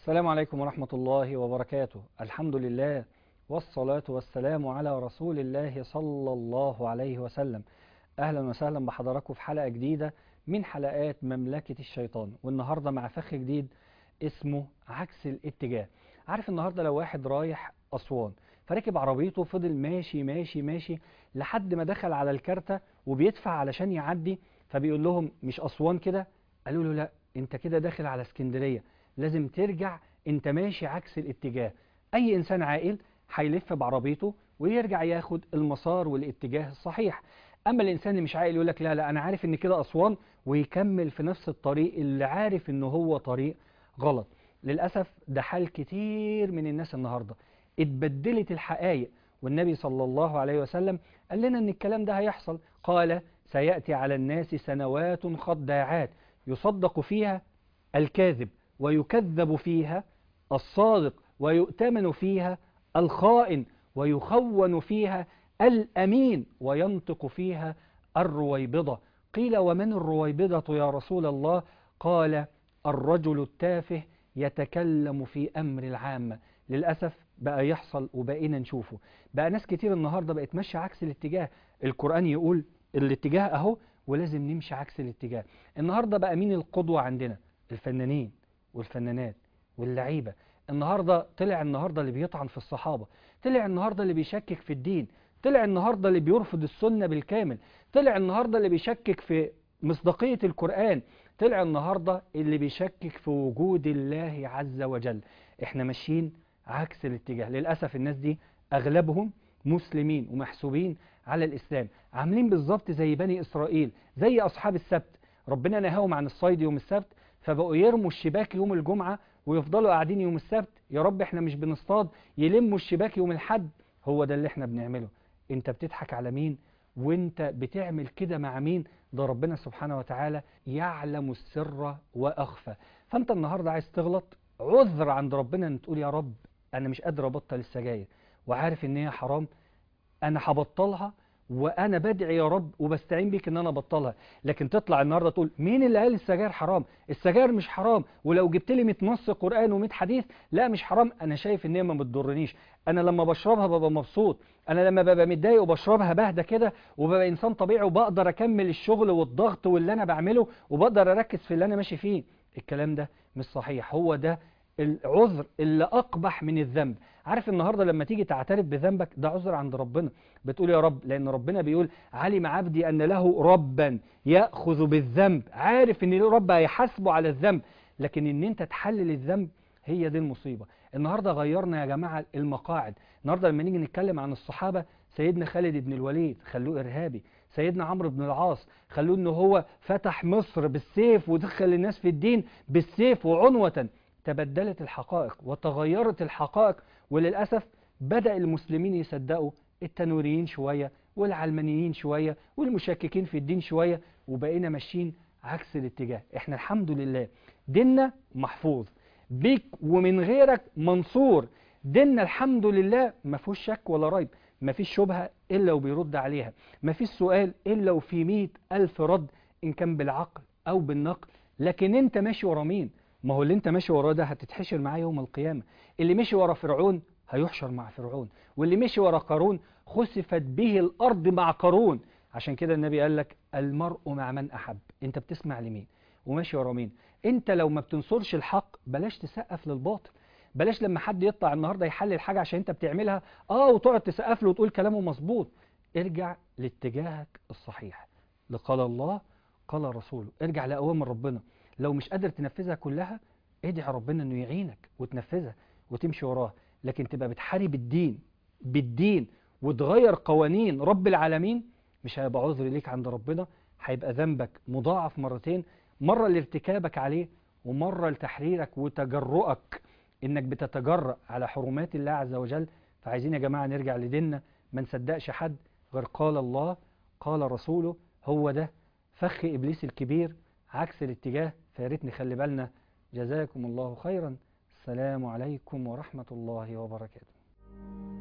السلام عليكم ورحمة الله وبركاته الحمد لله والصلاة والسلام على رسول الله صلى الله عليه وسلم أهلا وسهلا بحضراتكم في حلقة جديدة من حلقات مملكة الشيطان والنهاردة مع فخ جديد اسمه عكس الاتجاه عارف النهاردة لو واحد رايح أسوان فركب عربيته فضل ماشي ماشي ماشي لحد ما دخل على الكارتة وبيدفع علشان يعدي فبيقول لهم مش أسوان كده قالوا له لا انت كده داخل على اسكندرية لازم ترجع انت ماشي عكس الاتجاه اي انسان عاقل هيلف بعربيته ويرجع ياخد المسار والاتجاه الصحيح اما الانسان اللي مش عاقل يقول لك لا لا انا عارف ان كده اسوان ويكمل في نفس الطريق اللي عارف ان هو طريق غلط للاسف ده حال كتير من الناس النهارده اتبدلت الحقائق والنبي صلى الله عليه وسلم قال لنا ان الكلام ده هيحصل قال سياتي على الناس سنوات خداعات يصدق فيها الكاذب ويكذب فيها الصادق ويؤتمن فيها الخائن ويخون فيها الأمين وينطق فيها الرويبضة قيل ومن الرويبضة يا رسول الله قال الرجل التافه يتكلم في أمر العامة للأسف بقى يحصل وبقينا نشوفه بقى ناس كتير النهاردة بقت ماشية عكس الاتجاه القرآن يقول الاتجاه أهو ولازم نمشي عكس الاتجاه النهاردة بقى مين القدوة عندنا الفنانين والفنانات واللعيبة النهاردة طلع النهاردة اللي بيطعن في الصحابة طلع النهاردة اللي بيشكك في الدين طلع النهاردة اللي بيرفض السنة بالكامل طلع النهاردة اللي بيشكك في مصداقية القرآن طلع النهاردة اللي بيشكك في وجود الله عز وجل احنا ماشيين عكس الاتجاه للأسف الناس دي أغلبهم مسلمين ومحسوبين على الإسلام عاملين بالظبط زي بني إسرائيل زي أصحاب السبت ربنا نهاهم عن الصيد يوم السبت فبقوا يرموا الشباك يوم الجمعة ويفضلوا قاعدين يوم السبت يا رب احنا مش بنصطاد يلموا الشباك يوم الحد هو ده اللي احنا بنعمله انت بتضحك على مين وانت بتعمل كده مع مين ده ربنا سبحانه وتعالى يعلم السر واخفى فانت النهاردة عايز تغلط عذر عند ربنا ان تقول يا رب انا مش قادر ابطل السجاير وعارف ان هي حرام انا هبطلها وانا بدعي يا رب وبستعين بيك ان انا ابطلها لكن تطلع النهارده تقول مين اللي قال السجاير حرام السجاير مش حرام ولو جبت لي 100 نص قران و100 حديث لا مش حرام انا شايف ان هي ما بتضرنيش انا لما بشربها ببقى مبسوط انا لما ببقى متضايق وبشربها بهدى كده وببقى انسان طبيعي وبقدر اكمل الشغل والضغط واللي انا بعمله وبقدر اركز في اللي انا ماشي فيه الكلام ده مش صحيح هو ده العذر اللي أقبح من الذنب عارف النهاردة لما تيجي تعترف بذنبك ده عذر عند ربنا بتقول يا رب لأن ربنا بيقول علم عبدي أن له ربا يأخذ بالذنب عارف أن له رب هيحاسبه على الذنب لكن أن أنت تحلل الذنب هي دي المصيبة النهاردة غيرنا يا جماعة المقاعد النهاردة لما نيجي نتكلم عن الصحابة سيدنا خالد بن الوليد خلوه إرهابي سيدنا عمرو بن العاص خلوه أنه هو فتح مصر بالسيف ودخل الناس في الدين بالسيف وعنوة تبدلت الحقائق وتغيرت الحقائق وللأسف بدأ المسلمين يصدقوا التنوريين شوية والعلمانيين شوية والمشككين في الدين شوية وبقينا ماشيين عكس الاتجاه احنا الحمد لله ديننا محفوظ بيك ومن غيرك منصور ديننا الحمد لله ما فيهوش شك ولا ريب ما فيش شبهة إلا وبيرد عليها ما فيش سؤال إلا وفي مئة ألف رد إن كان بالعقل أو بالنقل لكن أنت ماشي ورا مين ما هو اللي انت ماشي وراه ده هتتحشر معاه يوم القيامة اللي مشي ورا فرعون هيحشر مع فرعون واللي مشي ورا قارون خسفت به الأرض مع قارون عشان كده النبي قال لك المرء مع من أحب انت بتسمع لمين وماشي ورا مين انت لو ما بتنصرش الحق بلاش تسقف للباطل بلاش لما حد يطلع النهارده يحلل حاجة عشان انت بتعملها اه وتقعد تسقف له وتقول كلامه مظبوط ارجع لاتجاهك الصحيح لقال الله قال رسوله ارجع لأوامر ربنا لو مش قادر تنفذها كلها ادعي ربنا انه يعينك وتنفذها وتمشي وراه لكن تبقى بتحارب الدين بالدين وتغير قوانين رب العالمين مش هيبقى عذر ليك عند ربنا هيبقى ذنبك مضاعف مرتين مرة لارتكابك عليه ومرة لتحريرك وتجرؤك انك بتتجرأ على حرمات الله عز وجل فعايزين يا جماعة نرجع لديننا ما نصدقش حد غير قال الله قال رسوله هو ده فخ إبليس الكبير عكس الاتجاه فياريت نخلي بالنا جزاكم الله خيرا السلام عليكم ورحمة الله وبركاته